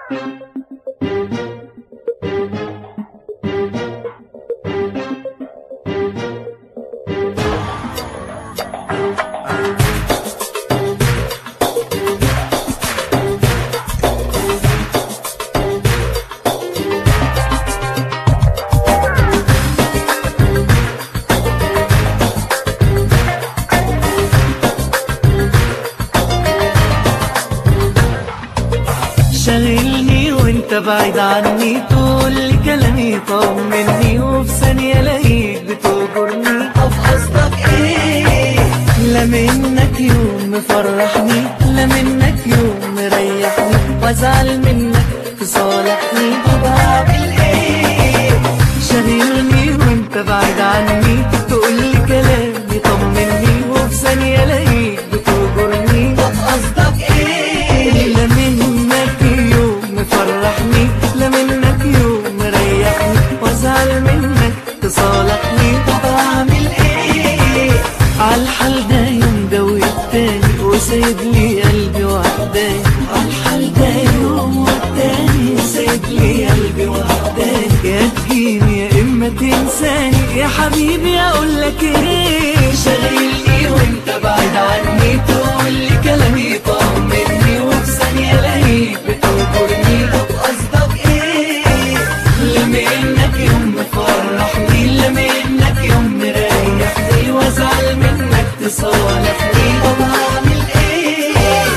شاغلني وانت بعيد عني تقول لي كلامي طمني وفي ثانية الاقيك بتوجرني طب قصدك ايه لا منك يوم مفرحني لا منك يوم مريحني وازعل منك تصالحني طب اعمل ايه شاغلني وانت بعيد عني تقول لي كلامي طمني وفي ثانية الاقيك بتوجرني طب قصدك ايه لا منك يوم مفرحني لا منك يوم مريحني وازعل منك تصالحني طب اعمل ايه عالحال ده يوم ده والتاني وسايب لي قلبي وحداني عالحال ده يوم والتاني وسايب لي قلبي وحداني يا تجيني يا اما تنساني يا حبيبي اقول لك ايه شاغلني وانت بعيد عني تقول لي كلامي طمني وفي ثانيه الاقيك بتوجرني طب قصدك ايه لا منك يوم مفرحني لا منك يوم مريحني وازعل منك تصالحني طب اعمل ايه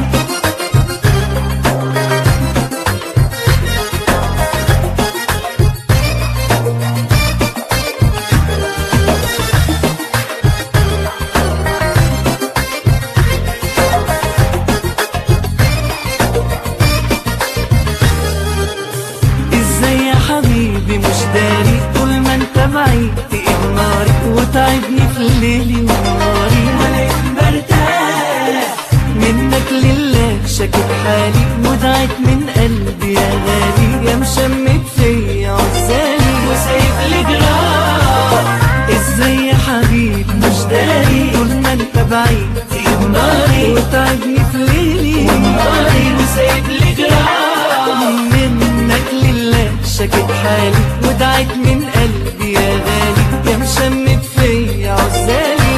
ازاي يا حبيبي مش داري طول ما انت بعيد تقيد ناري وتعبني في ليلي ونهاري ولا برتاح منك لله شاكت حالي ودعت من قلبي يا غالي يا مشمت فيا عزالي وسايب لي جراح ازاي يا حبيبي مش داري طول ما انت بعيد تقيد ناري وتعبني في ليلي ونهاري وسايب لي جراح منك لله شاكت حالي ودعت من قلبي يا غالي يا مشمت فيا عزالي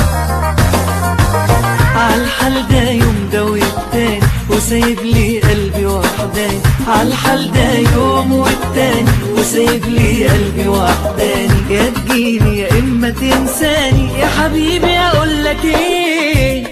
عالحال ده يوم ده والتاني وسايب لي قلبي وحداني عالحال ده يوم والتاني وسايب لي قلبي وحداني يا تجيني يا اما تنساني يا حبيبي اقول لك ايه